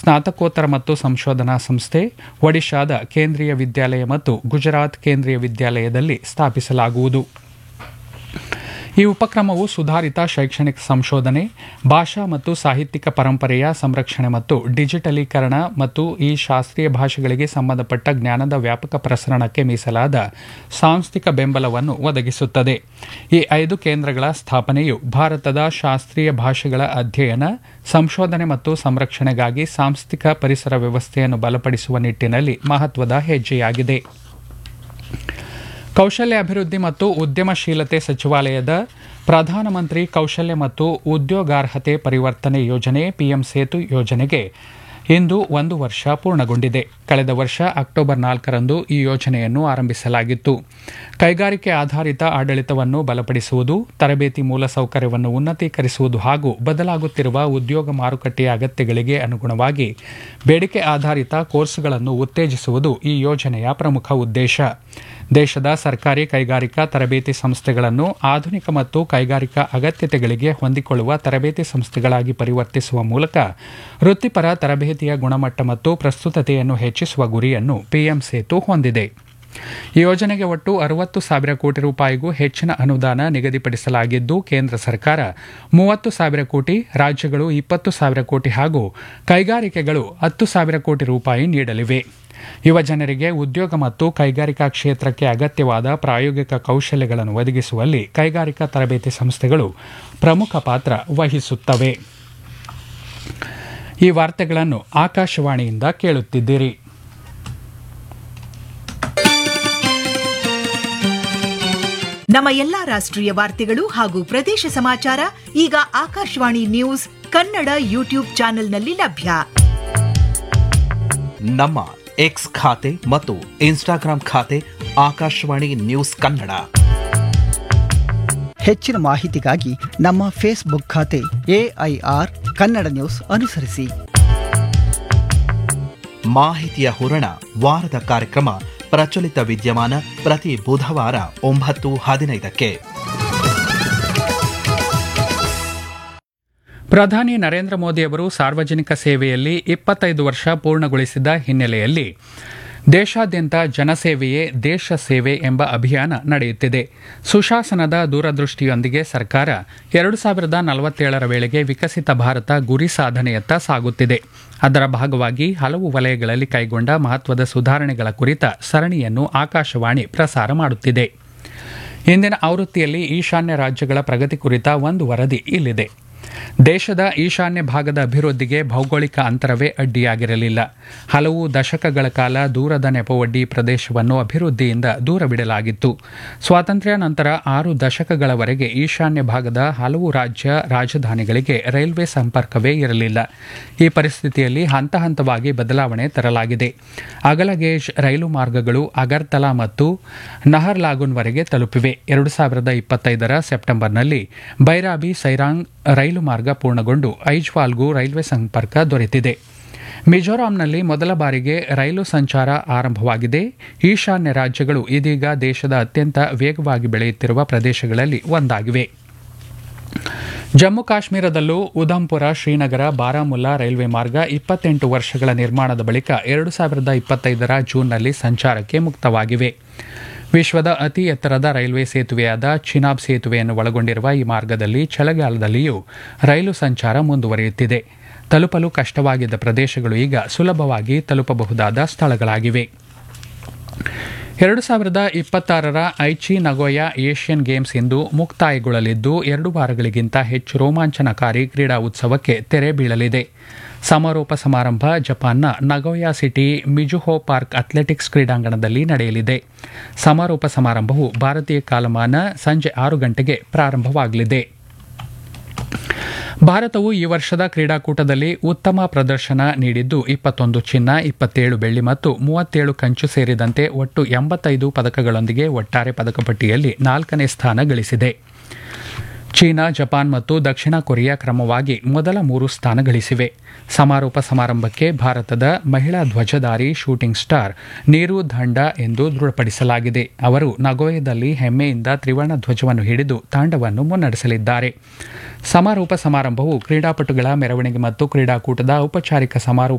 ಸ್ನಾತಕೋತ್ತರ ಮತ್ತು ಸಂಶೋಧನಾ ಸಂಸ್ಥೆ ಒಡಿಶಾದ ಕೇಂದ್ರೀಯ ವಿದ್ಯಾಲಯ ಮತ್ತು ಗುಜರಾತ್ ಕೇಂದ್ರೀಯ ವಿದ್ಯಾಲಯದಲ್ಲಿ ಸ್ಥಾಪಿಸಲಾಗುವುದು ಈ ಉಪಕ್ರಮವು ಸುಧಾರಿತ ಶೈಕ್ಷಣಿಕ ಸಂಶೋಧನೆ ಭಾಷಾ ಮತ್ತು ಸಾಹಿತ್ಯಿಕ ಪರಂಪರೆಯ ಸಂರಕ್ಷಣೆ ಮತ್ತು ಡಿಜಿಟಲೀಕರಣ ಮತ್ತು ಈ ಶಾಸ್ತ್ರೀಯ ಭಾಷೆಗಳಿಗೆ ಸಂಬಂಧಪಟ್ಟ ಜ್ಞಾನದ ವ್ಯಾಪಕ ಪ್ರಸರಣಕ್ಕೆ ಮೀಸಲಾದ ಸಾಂಸ್ಥಿಕ ಬೆಂಬಲವನ್ನು ಒದಗಿಸುತ್ತದೆ ಈ ಐದು ಕೇಂದ್ರಗಳ ಸ್ಥಾಪನೆಯು ಭಾರತದ ಶಾಸ್ತ್ರೀಯ ಭಾಷೆಗಳ ಅಧ್ಯಯನ ಸಂಶೋಧನೆ ಮತ್ತು ಸಂರಕ್ಷಣೆಗಾಗಿ ಸಾಂಸ್ಥಿಕ ಪರಿಸರ ವ್ಯವಸ್ಥೆಯನ್ನು ಬಲಪಡಿಸುವ ನಿಟ್ಟಿನಲ್ಲಿ ಮಹತ್ವದ ಹೆಜ್ಜೆಯಾಗಿದೆ ಕೌಶಲ್ಯ ಅಭಿವೃದ್ಧಿ ಮತ್ತು ಉದ್ಯಮಶೀಲತೆ ಸಚಿವಾಲಯದ ಪ್ರಧಾನಮಂತ್ರಿ ಕೌಶಲ್ಯ ಮತ್ತು ಉದ್ಯೋಗಾರ್ಹತೆ ಪರಿವರ್ತನೆ ಯೋಜನೆ ಪಿಎಂ ಸೇತು ಯೋಜನೆಗೆ ಇಂದು ಒಂದು ವರ್ಷ ಪೂರ್ಣಗೊಂಡಿದೆ ಕಳೆದ ವರ್ಷ ಅಕ್ಟೋಬರ್ ನಾಲ್ಕರಂದು ಈ ಯೋಜನೆಯನ್ನು ಆರಂಭಿಸಲಾಗಿತ್ತು ಕೈಗಾರಿಕೆ ಆಧಾರಿತ ಆಡಳಿತವನ್ನು ಬಲಪಡಿಸುವುದು ತರಬೇತಿ ಮೂಲಸೌಕರ್ಯವನ್ನು ಉನ್ನತೀಕರಿಸುವುದು ಹಾಗೂ ಬದಲಾಗುತ್ತಿರುವ ಉದ್ಯೋಗ ಮಾರುಕಟ್ಟೆಯ ಅಗತ್ಯಗಳಿಗೆ ಅನುಗುಣವಾಗಿ ಬೇಡಿಕೆ ಆಧಾರಿತ ಕೋರ್ಸ್ಗಳನ್ನು ಉತ್ತೇಜಿಸುವುದು ಈ ಯೋಜನೆಯ ಪ್ರಮುಖ ಉದ್ದೇಶ ದೇಶದ ಸರ್ಕಾರಿ ಕೈಗಾರಿಕಾ ತರಬೇತಿ ಸಂಸ್ಥೆಗಳನ್ನು ಆಧುನಿಕ ಮತ್ತು ಕೈಗಾರಿಕಾ ಅಗತ್ಯತೆಗಳಿಗೆ ಹೊಂದಿಕೊಳ್ಳುವ ತರಬೇತಿ ಸಂಸ್ಥೆಗಳಾಗಿ ಪರಿವರ್ತಿಸುವ ಮೂಲಕ ವೃತ್ತಿಪರ ತರಬೇತಿಯ ಗುಣಮಟ್ಟ ಮತ್ತು ಪ್ರಸ್ತುತತೆಯನ್ನು ಹೆಚ್ಚಿಸುವ ಗುರಿಯನ್ನು ಪಿಎಂ ಸೇತು ಹೊಂದಿದೆ ಈ ಯೋಜನೆಗೆ ಒಟ್ಟು ಅರವತ್ತು ಸಾವಿರ ಕೋಟಿ ರೂಪಾಯಿಗೂ ಹೆಚ್ಚಿನ ಅನುದಾನ ನಿಗದಿಪಡಿಸಲಾಗಿದ್ದು ಕೇಂದ್ರ ಸರ್ಕಾರ ಮೂವತ್ತು ಸಾವಿರ ಕೋಟಿ ರಾಜ್ಯಗಳು ಇಪ್ಪತ್ತು ಸಾವಿರ ಕೋಟಿ ಹಾಗೂ ಕೈಗಾರಿಕೆಗಳು ಹತ್ತು ಸಾವಿರ ಕೋಟಿ ರೂಪಾಯಿ ನೀಡಲಿವೆ ಯುವ ಜನರಿಗೆ ಉದ್ಯೋಗ ಮತ್ತು ಕೈಗಾರಿಕಾ ಕ್ಷೇತ್ರಕ್ಕೆ ಅಗತ್ಯವಾದ ಪ್ರಾಯೋಗಿಕ ಕೌಶಲ್ಯಗಳನ್ನು ಒದಗಿಸುವಲ್ಲಿ ಕೈಗಾರಿಕಾ ತರಬೇತಿ ಸಂಸ್ಥೆಗಳು ಪ್ರಮುಖ ಪಾತ್ರ ವಹಿಸುತ್ತವೆ ಈ ವಾರ್ತೆಗಳನ್ನು ಆಕಾಶವಾಣಿಯಿಂದ ಕೇಳುತ್ತಿದ್ದೀರಿ ನಮ್ಮ ಎಲ್ಲಾ ರಾಷ್ಟ್ರೀಯ ವಾರ್ತೆಗಳು ಹಾಗೂ ಪ್ರದೇಶ ಸಮಾಚಾರ ಈಗ ಆಕಾಶವಾಣಿ ನ್ಯೂಸ್ ಕನ್ನಡ ಯೂಟ್ಯೂಬ್ ಚಾನೆಲ್ನಲ್ಲಿ ಲಭ್ಯ ನಮ್ಮ ಎಕ್ಸ್ ಖಾತೆ ಮತ್ತು ಇನ್ಸ್ಟಾಗ್ರಾಂ ಖಾತೆ ಆಕಾಶವಾಣಿ ನ್ಯೂಸ್ ಕನ್ನಡ ಹೆಚ್ಚಿನ ಮಾಹಿತಿಗಾಗಿ ನಮ್ಮ ಫೇಸ್ಬುಕ್ ಖಾತೆ ಎಐಆರ್ ಕನ್ನಡ ನ್ಯೂಸ್ ಅನುಸರಿಸಿ ಮಾಹಿತಿಯ ಹೂರಣ ವಾರದ ಕಾರ್ಯಕ್ರಮ ಪ್ರಚಲಿತ ವಿದ್ಯಮಾನ ಪ್ರತಿ ಬುಧವಾರ ಒಂಬತ್ತು ಹದಿನೈದಕ್ಕೆ ಪ್ರಧಾನಿ ನರೇಂದ್ರ ಮೋದಿ ಅವರು ಸಾರ್ವಜನಿಕ ಸೇವೆಯಲ್ಲಿ ಇಪ್ಪತ್ತೈದು ವರ್ಷ ಪೂರ್ಣಗೊಳಿಸಿದ ಹಿನ್ನೆಲೆಯಲ್ಲಿ ದೇಶಾದ್ಯಂತ ಜನಸೇವೆಯೇ ದೇಶ ಸೇವೆ ಎಂಬ ಅಭಿಯಾನ ನಡೆಯುತ್ತಿದೆ ಸುಶಾಸನದ ದೂರದೃಷ್ಟಿಯೊಂದಿಗೆ ಸರ್ಕಾರ ಎರಡು ಸಾವಿರದ ನಲವತ್ತೇಳರ ವೇಳೆಗೆ ವಿಕಸಿತ ಭಾರತ ಗುರಿ ಸಾಧನೆಯತ್ತ ಸಾಗುತ್ತಿದೆ ಅದರ ಭಾಗವಾಗಿ ಹಲವು ವಲಯಗಳಲ್ಲಿ ಕೈಗೊಂಡ ಮಹತ್ವದ ಸುಧಾರಣೆಗಳ ಕುರಿತ ಸರಣಿಯನ್ನು ಆಕಾಶವಾಣಿ ಪ್ರಸಾರ ಮಾಡುತ್ತಿದೆ ಇಂದಿನ ಆವೃತ್ತಿಯಲ್ಲಿ ಈಶಾನ್ಯ ರಾಜ್ಯಗಳ ಪ್ರಗತಿ ಕುರಿತ ಒಂದು ವರದಿ ಇಲ್ಲಿದೆ ದೇಶದ ಈಶಾನ್ಯ ಭಾಗದ ಅಭಿವೃದ್ಧಿಗೆ ಭೌಗೋಳಿಕ ಅಂತರವೇ ಅಡ್ಡಿಯಾಗಿರಲಿಲ್ಲ ಹಲವು ದಶಕಗಳ ಕಾಲ ದೂರದ ನೆಪವೊಡ್ಡಿ ಪ್ರದೇಶವನ್ನು ಅಭಿವೃದ್ಧಿಯಿಂದ ದೂರವಿಡಲಾಗಿತ್ತು ಸ್ವಾತಂತ್ರ್ಯ ನಂತರ ಆರು ದಶಕಗಳವರೆಗೆ ಈಶಾನ್ಯ ಭಾಗದ ಹಲವು ರಾಜ್ಯ ರಾಜಧಾನಿಗಳಿಗೆ ರೈಲ್ವೆ ಸಂಪರ್ಕವೇ ಇರಲಿಲ್ಲ ಈ ಪರಿಸ್ಥಿತಿಯಲ್ಲಿ ಹಂತ ಹಂತವಾಗಿ ಬದಲಾವಣೆ ತರಲಾಗಿದೆ ಅಗಲಗೇಜ್ ರೈಲು ಮಾರ್ಗಗಳು ಅಗರ್ತಲಾ ಮತ್ತು ನಹರ್ಲಾಗುನ್ವರೆಗೆ ತಲುಪಿವೆ ಎರಡು ಸಾವಿರದ ಇಪ್ಪತ್ತೈದರ ಸೆಪ್ಟೆಂಬರ್ನಲ್ಲಿ ಬೈರಾಬಿ ಸೈರಾಂಗ್ ರೈಲು ಮಾರ್ಗ ಪೂರ್ಣಗೊಂಡು ಐಜ್ವಾಲ್ಗೂ ರೈಲ್ವೆ ಸಂಪರ್ಕ ದೊರೆತಿದೆ ಮಿಜೋರಾಂನಲ್ಲಿ ಮೊದಲ ಬಾರಿಗೆ ರೈಲು ಸಂಚಾರ ಆರಂಭವಾಗಿದೆ ಈಶಾನ್ಯ ರಾಜ್ಯಗಳು ಇದೀಗ ದೇಶದ ಅತ್ಯಂತ ವೇಗವಾಗಿ ಬೆಳೆಯುತ್ತಿರುವ ಪ್ರದೇಶಗಳಲ್ಲಿ ಒಂದಾಗಿವೆ ಜಮ್ಮು ಕಾಶ್ಮೀರದಲ್ಲೂ ಉಧಂಪುರ ಶ್ರೀನಗರ ಬಾರಾಮುಲ್ಲಾ ರೈಲ್ವೆ ಮಾರ್ಗ ಇಪ್ಪತ್ತೆಂಟು ವರ್ಷಗಳ ನಿರ್ಮಾಣದ ಬಳಿಕ ಎರಡು ಸಾವಿರದ ಇಪ್ಪತ್ತೈದರ ಜೂನ್ನಲ್ಲಿ ಸಂಚಾರಕ್ಕೆ ಮುಕ್ತವಾಗಿವೆ ವಿಶ್ವದ ಅತಿ ಎತ್ತರದ ರೈಲ್ವೆ ಸೇತುವೆಯಾದ ಚಿನಾಬ್ ಸೇತುವೆಯನ್ನು ಒಳಗೊಂಡಿರುವ ಈ ಮಾರ್ಗದಲ್ಲಿ ಚಳಿಗಾಲದಲ್ಲಿಯೂ ರೈಲು ಸಂಚಾರ ಮುಂದುವರಿಯುತ್ತಿದೆ ತಲುಪಲು ಕಷ್ಟವಾಗಿದ್ದ ಪ್ರದೇಶಗಳು ಈಗ ಸುಲಭವಾಗಿ ತಲುಪಬಹುದಾದ ಸ್ಥಳಗಳಾಗಿವೆ ಎರಡು ಸಾವಿರದ ಇಪ್ಪತ್ತಾರರ ಐಚಿ ನಗೋಯಾ ಏಷ್ಯನ್ ಗೇಮ್ಸ್ ಇಂದು ಮುಕ್ತಾಯಗೊಳ್ಳಲಿದ್ದು ಎರಡು ವಾರಗಳಿಗಿಂತ ಹೆಚ್ಚು ರೋಮಾಂಚನಕಾರಿ ಕ್ರೀಡಾ ಉತ್ಸವಕ್ಕೆ ತೆರೆ ಬೀಳಲಿದೆ ಸಮಾರೋಪ ಸಮಾರಂಭ ಜಪಾನ್ನ Nagoya city Mizuho park athletics ಕ್ರೀಡಾಂಗಣದಲ್ಲಿ ನಡೆಯಲಿದೆ ಸಮಾರೋಪ ಸಮಾರಂಭವು ಭಾರತೀಯ ಕಾಲಮಾನ ಸಂಜೆ ಆರು ಗಂಟೆಗೆ ಪ್ರಾರಂಭವಾಗಲಿದೆ ಭಾರತವು ಈ ವರ್ಷದ ಕ್ರೀಡಾಕೂಟದಲ್ಲಿ ಉತ್ತಮ ಪ್ರದರ್ಶನ ನೀಡಿದ್ದು ಇಪ್ಪತ್ತೊಂದು ಚಿನ್ನ ಇಪ್ಪತ್ತೇಳು ಬೆಳ್ಳಿ ಮತ್ತು ಮೂವತ್ತೇಳು ಕಂಚು ಸೇರಿದಂತೆ ಒಟ್ಟು ಎಂಬತ್ತೈದು ಪದಕಗಳೊಂದಿಗೆ ಒಟ್ಟಾರೆ ಪದಕ ಪಟ್ಟಿಯಲ್ಲಿ ನಾಲ್ಕನೇ ಸ್ಥಾನ ಗಳಿಸಿದೆ ಚೀನಾ ಜಪಾನ್ ಮತ್ತು ದಕ್ಷಿಣ ಕೊರಿಯಾ ಕ್ರಮವಾಗಿ ಮೊದಲ ಮೂರು ಸ್ಥಾನ ಗಳಿಸಿವೆ ಸಮಾರೋಪ ಸಮಾರಂಭಕ್ಕೆ ಭಾರತದ ಮಹಿಳಾ ಧ್ವಜಧಾರಿ ಶೂಟಿಂಗ್ ಸ್ಟಾರ್ ನೀರು ದಂಡ ಎಂದು ದೃಢಪಡಿಸಲಾಗಿದೆ ಅವರು ನಗೋಯದಲ್ಲಿ ಹೆಮ್ಮೆಯಿಂದ ತ್ರಿವರ್ಣ ಧ್ವಜವನ್ನು ಹಿಡಿದು ತಾಂಡವನ್ನು ಮುನ್ನಡೆಸಲಿದ್ದಾರೆ ಸಮಾರೋಪ ಸಮಾರಂಭವು ಕ್ರೀಡಾಪಟುಗಳ ಮೆರವಣಿಗೆ ಮತ್ತು ಕ್ರೀಡಾಕೂಟದ ಔಪಚಾರಿಕ ಸಮಾರೋಪ